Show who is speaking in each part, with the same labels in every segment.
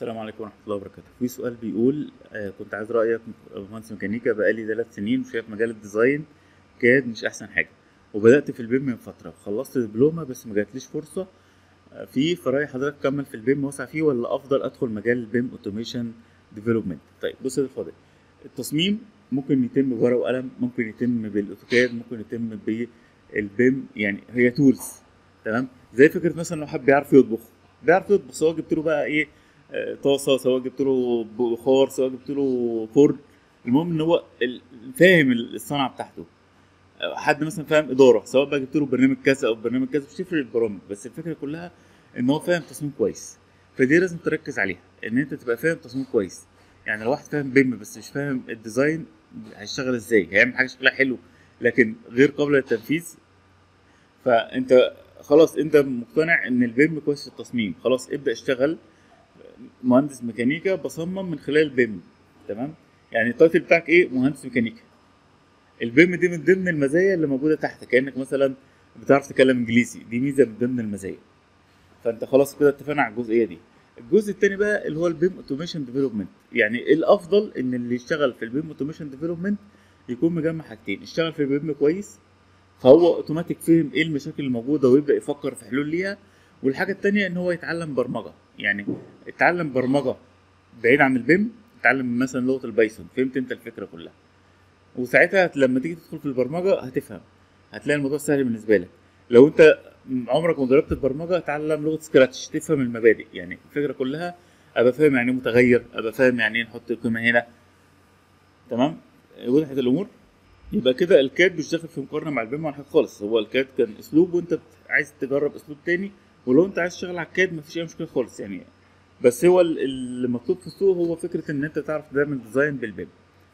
Speaker 1: السلام عليكم ورحمة الله وبركاته في سؤال بيقول آه كنت عايز رأيك مهندس ميكانيكا بقالي ثلاث سنين وشايف مجال الديزاين كاد مش أحسن حاجة وبدأت في البيم من فترة خلصت دبلومة بس ما جاتليش فرصة آه، فيه فرأي حضرتك أكمل في البيم واسع فيه ولا أفضل أدخل مجال البيم أوتوميشن ديفلوبمنت طيب بص يا فاضل التصميم ممكن يتم بورقة وقلم ممكن يتم بالأوتوكاد ممكن يتم بالبيم يعني هي تولز تمام زي فكرة مثلا لو حد بيعرف يطبخ بيعرف يطبخ سواء جبت له بقى ايه آه، طاسه سواء جبت له بخار سواء جبت له فرن المهم ان هو ال- فاهم الصنعه بتاعته آه، حد مثلا فاهم اداره سواء بقى جبت له برنامج كذا او برنامج كذا مش تفرق البرامج بس الفكره كلها ان هو فاهم تصميم كويس فدي لازم تركز عليها ان انت تبقى فاهم تصميم كويس يعني لو واحد فاهم بيم بس مش فاهم الديزاين هيشتغل ازاي هيعمل حاجه شكلها حلو لكن غير قابله للتنفيذ فانت خلاص انت مقتنع ان البيم كويس في التصميم خلاص ابدا اشتغل مهندس ميكانيكا بصمم من خلال البيم تمام يعني التايتل بتاعك ايه مهندس ميكانيكا البيم دي من ضمن المزايا اللي موجوده تحت كانك مثلا بتعرف تتكلم انجليزي دي ميزه من ضمن المزايا فانت خلاص كده اتفقنا على الجزئيه دي الجزء الثاني بقى اللي هو البيم اوتوميشن ديفلوبمنت يعني الافضل ان اللي يشتغل في البيم اوتوميشن ديفلوبمنت يكون مجمع حاجتين اشتغل في البيم كويس فهو اوتوماتيك فهم ايه المشاكل الموجوده ويبدا يفكر في حلول ليها والحاجه التانية ان هو يتعلم برمجه يعني اتعلم برمجه بعيد عن البيم اتعلم مثلا لغه البايثون فهمت انت الفكره كلها وساعتها هت- لما تيجي تدخل في البرمجه هتفهم هتلاقي الموضوع سهل بالنسبه لك لو انت عمرك ما جربت البرمجه اتعلم لغه سكراتش تفهم المبادئ يعني الفكره كلها ابقى فاهم يعني ايه متغير ابقى فاهم يعني ايه نحط قيمه هنا تمام وضحت الامور يبقى كده الكاد مش داخل في مقارنه مع البيم ولا حاجه خالص هو الكاد كان اسلوب وانت بت- عايز تجرب اسلوب تاني ولو انت عايز تشتغل على الكاد مفيش اي مشكله خالص يعني بس هو ال- اللي مطلوب في السوق هو فكره ان انت تعرف تعمل ديزاين بالبيم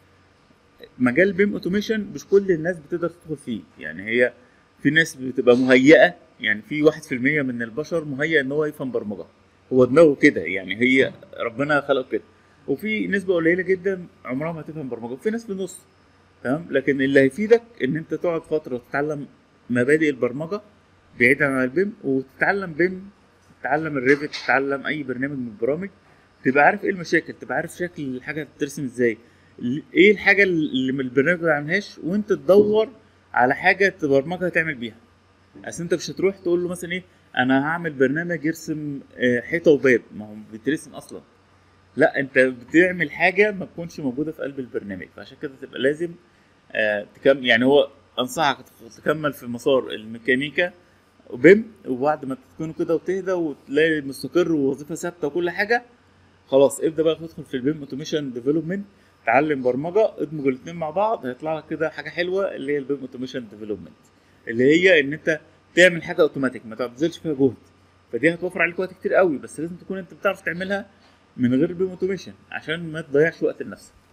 Speaker 1: مجال البيم اوتوميشن مش كل الناس بتقدر تدخل فيه يعني هي في ناس بتبقى مهيئه يعني في واحد في المية من البشر مهيئ ان هو يفهم برمجه هو دماغه كده يعني هي ربنا خلقه كده وفي نسبه قليله جدا عمرها ما هتفهم برمجه وفي ناس في النص تمام لكن اللي هيفيدك ان انت تقعد فتره تتعلم مبادئ البرمجه بعيدا عن البيم وتتعلم بيم تتعلم الريفت تتعلم اي برنامج من البرامج تبقى عارف ايه المشاكل تبقى عارف شكل الحاجه بترسم ازاي ال- ايه الحاجه اللي من البرنامج ما عملهاش وانت تدور على حاجه تبرمجها تعمل بيها اصل انت مش هتروح تقول له مثلا ايه انا هعمل برنامج يرسم آه، حيطه وباب ما هو بيترسم اصلا لا انت بتعمل حاجه ما تكونش موجوده في قلب البرنامج فعشان كده تبقى لازم آه، تكمل يعني هو انصحك تكمل في مسار الميكانيكا وبيم وبعد ما تكون كده وتهدى وتلاقي مستقر ووظيفه ثابته وكل حاجه خلاص ابدا بقى تدخل في البيم اوتوميشن ديفلوبمنت تعلم برمجه ادمج الاثنين مع بعض هيطلع لك كده حاجه حلوه اللي هي البيم اوتوميشن ديفلوبمنت اللي هي ان انت تعمل حاجه اوتوماتيك ما تبذلش فيها جهد فدي هتوفر عليك وقت كتير قوي بس لازم تكون انت بتعرف تعملها من غير البيم اوتوميشن عشان ما تضيعش وقت لنفسك